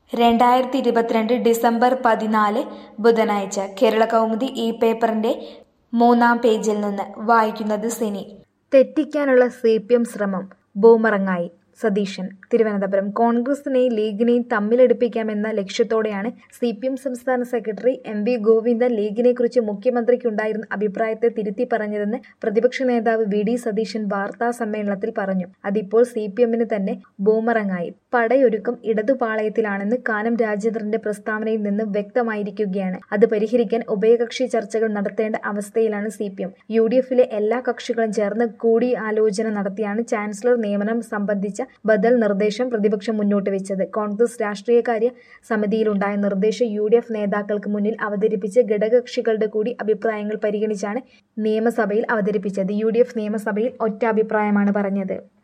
രണ്ടായിരത്തി ഇരുപത്തിരണ്ട് ഡിസംബർ പതിനാല് ബുധനാഴ്ച കേരള കൗമുദി ഈ പേപ്പറിന്റെ മൂന്നാം പേജിൽ നിന്ന് വായിക്കുന്നത് സിനി തെറ്റിക്കാനുള്ള സി പി എം ശ്രമം ബൂമറങ്ങായി സതീശൻ തിരുവനന്തപുരം കോൺഗ്രസിനെയും ലീഗിനെയും തമ്മിലടുപ്പിക്കാമെന്ന ലക്ഷ്യത്തോടെയാണ് സി പി എം സംസ്ഥാന സെക്രട്ടറി എം വി ഗോവിന്ദൻ ലീഗിനെക്കുറിച്ച് മുഖ്യമന്ത്രിക്കുണ്ടായിരുന്ന അഭിപ്രായത്തെ തിരുത്തി പറഞ്ഞതെന്ന് പ്രതിപക്ഷ നേതാവ് വി ഡി സതീശൻ വാർത്താ സമ്മേളനത്തിൽ പറഞ്ഞു അതിപ്പോൾ സി പി എമ്മിന് തന്നെ ബൂമറങ്ങായി പടയൊരുക്കം ഇടതുപാളയത്തിലാണെന്ന് കാനം രാജേന്ദ്രന്റെ പ്രസ്താവനയിൽ നിന്ന് വ്യക്തമായിരിക്കുകയാണ് അത് പരിഹരിക്കാൻ ഉഭയകക്ഷി ചർച്ചകൾ നടത്തേണ്ട അവസ്ഥയിലാണ് C P M U D എഫിലെ എല്ലാ കക്ഷികളും ചേർന്ന് കൂടിയാലോചന നടത്തിയാണ് ചാൻസലർ നിയമനം സംബന്ധിച്ച ബദൽ നിർദ്ദേശം പ്രതിപക്ഷം മുന്നോട്ട് വെച്ചത് കോൺഗ്രസ് രാഷ്ട്രീയകാര്യ സമിതിയിലുണ്ടായ നിർദ്ദേശം യു ഡി എഫ് നേതാക്കൾക്ക് മുന്നിൽ അവതരിപ്പിച്ച് ഘടകകക്ഷികളുടെ കൂടി അഭിപ്രായങ്ങൾ പരിഗണിച്ചാണ് നിയമസഭയിൽ അവതരിപ്പിച്ചത് യു ഡി എഫ് നിയമസഭയിൽ ഒറ്റ അഭിപ്രായമാണ് പറഞ്ഞത്